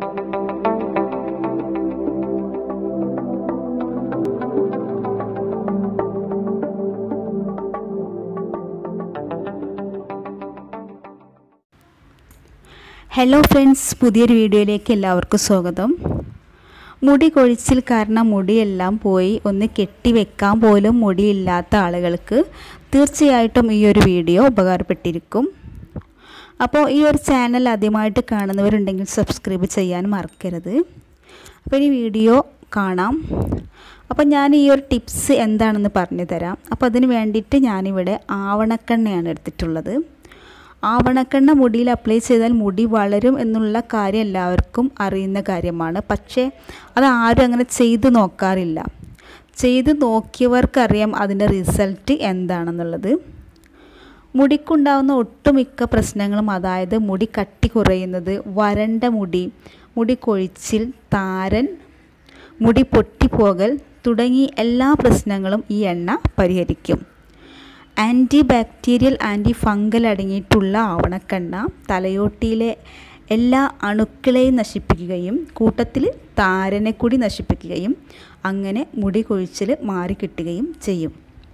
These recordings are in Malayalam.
ഹലോ ഫ്രണ്ട്സ് പുതിയൊരു വീഡിയോയിലേക്ക് എല്ലാവർക്കും സ്വാഗതം മുടി കൊഴിച്ചിൽ കാരണം മുടിയെല്ലാം പോയി ഒന്ന് കെട്ടിവെക്കാൻ പോലും മുടിയില്ലാത്ത ആളുകൾക്ക് തീർച്ചയായിട്ടും ഈ ഒരു വീഡിയോ ഉപകാരപ്പെട്ടിരിക്കും അപ്പോൾ ഈ ഒരു ചാനൽ ആദ്യമായിട്ട് കാണുന്നവരുണ്ടെങ്കിൽ സബ്സ്ക്രൈബ് ചെയ്യാൻ മറക്കരുത് അപ്പോൾ ഈ വീഡിയോ കാണാം അപ്പോൾ ഞാൻ ഈ ഒരു ടിപ്സ് എന്താണെന്ന് പറഞ്ഞു തരാം അപ്പോൾ അതിന് വേണ്ടിയിട്ട് ഞാനിവിടെ ആവണക്കെണ്ണയാണ് എടുത്തിട്ടുള്ളത് ആവണക്കെണ്ണ മുടിയിൽ അപ്ലൈ ചെയ്താൽ മുടി വളരും എന്നുള്ള കാര്യം എല്ലാവർക്കും അറിയുന്ന കാര്യമാണ് പക്ഷേ അത് ആരും അങ്ങനെ ചെയ്തു നോക്കാറില്ല ചെയ്ത് നോക്കിയവർക്കറിയാം അതിൻ്റെ റിസൾട്ട് എന്താണെന്നുള്ളത് മുടിക്കുണ്ടാകുന്ന ഒട്ടുമിക്ക പ്രശ്നങ്ങളും അതായത് മുടി കട്ടി കുറയുന്നത് വരണ്ട മുടി മുടി കൊഴിച്ചിൽ താരൻ മുടി പൊട്ടിപ്പോകൽ തുടങ്ങി എല്ലാ പ്രശ്നങ്ങളും ഈ എണ്ണ പരിഹരിക്കും ആൻറ്റി ബാക്ടീരിയൽ ആൻറ്റി ഫംഗൽ അടങ്ങിയിട്ടുള്ള ആവണക്കെണ്ണ തലയോട്ടിയിലെ എല്ലാ അണുക്കളെയും നശിപ്പിക്കുകയും കൂട്ടത്തിൽ താരനെ കൂടി നശിപ്പിക്കുകയും അങ്ങനെ മുടി കൊഴിച്ചിൽ മാറിക്കിട്ടുകയും ചെയ്യും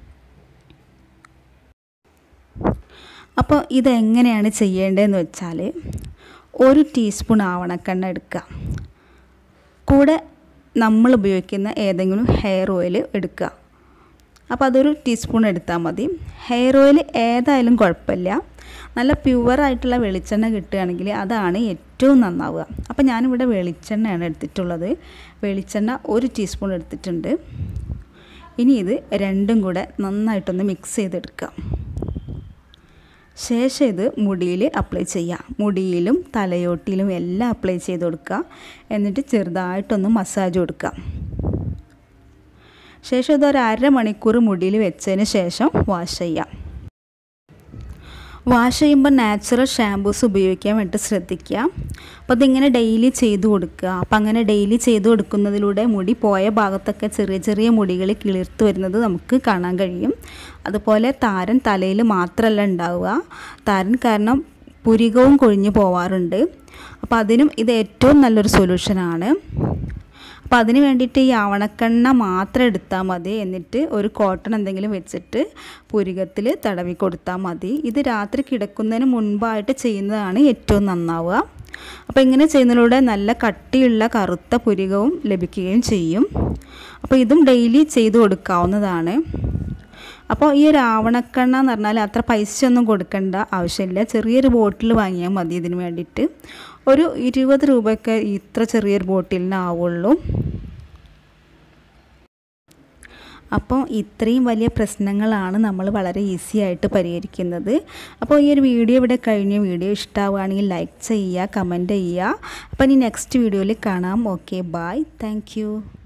അപ്പോൾ ഇതെങ്ങനെയാണ് ചെയ്യേണ്ടതെന്ന് വെച്ചാൽ ഒരു ടീസ്പൂൺ ആവണക്കെണ്ണ എടുക്കുക കൂടെ നമ്മൾ ഉപയോഗിക്കുന്ന ഏതെങ്കിലും ഹെയർ ഓയിൽ എടുക്കുക അപ്പോൾ അതൊരു ടീസ്പൂൺ എടുത്താൽ മതി ഹെയർ ഓയിൽ ഏതായാലും കുഴപ്പമില്ല നല്ല പ്യുവറായിട്ടുള്ള വെളിച്ചെണ്ണ കിട്ടുകയാണെങ്കിൽ അതാണ് ഏറ്റവും നന്നാവുക അപ്പോൾ ഞാനിവിടെ വെളിച്ചെണ്ണയാണ് എടുത്തിട്ടുള്ളത് വെളിച്ചെണ്ണ ഒരു ടീസ്പൂൺ എടുത്തിട്ടുണ്ട് ഇനി ഇത് രണ്ടും കൂടെ നന്നായിട്ടൊന്ന് മിക്സ് ചെയ്തെടുക്കുക ശേഷം ഇത് മുടിയിൽ അപ്ലൈ ചെയ്യുക മുടിയിലും തലയോട്ടിയിലും എല്ലാം അപ്ലൈ ചെയ്ത് കൊടുക്കുക എന്നിട്ട് ചെറുതായിട്ടൊന്ന് മസാജ് കൊടുക്കുക ശേഷം ഇതൊരു അരമണിക്കൂർ മുടിയിൽ വെച്ചതിന് ശേഷം വാഷ് ചെയ്യാം വാഷ് ചെയ്യുമ്പോൾ നാച്ചുറൽ ഷാമ്പൂസ് ഉപയോഗിക്കാൻ വേണ്ടി ശ്രദ്ധിക്കുക അപ്പോൾ അതിങ്ങനെ ഡെയിലി ചെയ്തു കൊടുക്കുക അപ്പം അങ്ങനെ ഡെയിലി ചെയ്തു കൊടുക്കുന്നതിലൂടെ മുടി പോയ ഭാഗത്തൊക്കെ ചെറിയ ചെറിയ മുടികൾ കിളിർത്ത് വരുന്നത് നമുക്ക് കാണാൻ കഴിയും അതുപോലെ താരൻ തലയിൽ മാത്രമല്ല ഉണ്ടാവുക താരൻ കാരണം പുരികവും കൊഴിഞ്ഞു പോവാറുണ്ട് അപ്പോൾ അതിനും ഇത് ഏറ്റവും നല്ലൊരു സൊല്യൂഷനാണ് അപ്പോൾ അതിന് വേണ്ടിയിട്ട് ഈ ആവണക്കെണ്ണ മാത്രം എടുത്താൽ മതി എന്നിട്ട് ഒരു കോട്ടൺ എന്തെങ്കിലും വെച്ചിട്ട് പുരികത്തിൽ തടവി കൊടുത്താൽ മതി ഇത് രാത്രി കിടക്കുന്നതിന് മുൻപായിട്ട് ചെയ്യുന്നതാണ് ഏറ്റവും നന്നാവുക അപ്പോൾ ഇങ്ങനെ ചെയ്യുന്നതിലൂടെ നല്ല കട്ടിയുള്ള കറുത്ത പുരികവും ലഭിക്കുകയും ചെയ്യും അപ്പോൾ ഇതും ഡെയിലി ചെയ്തു കൊടുക്കാവുന്നതാണ് അപ്പോൾ ഈ ഒരു ആവണക്കെണ്ണ എന്ന് പറഞ്ഞാൽ അത്ര പൈസയൊന്നും കൊടുക്കേണ്ട ആവശ്യമില്ല ചെറിയൊരു ബോട്ടിൽ വാങ്ങിയാൽ മതി ഇതിന് വേണ്ടിയിട്ട് ഒരു ഇരുപത് രൂപയൊക്കെ ഇത്ര ചെറിയൊരു ബോട്ടിലിനാവുള്ളൂ അപ്പോൾ ഇത്രയും വലിയ പ്രശ്നങ്ങളാണ് നമ്മൾ വളരെ ഈസി ആയിട്ട് പരിഹരിക്കുന്നത് അപ്പോൾ ഈ ഒരു വീഡിയോ ഇവിടെ കഴിഞ്ഞ വീഡിയോ ഇഷ്ടമാവുകയാണെങ്കിൽ ലൈക്ക് ചെയ്യുക കമൻറ്റ് ചെയ്യുക അപ്പോൾ ഇനി നെക്സ്റ്റ് വീഡിയോയിൽ കാണാം ഓക്കെ ബായ് താങ്ക്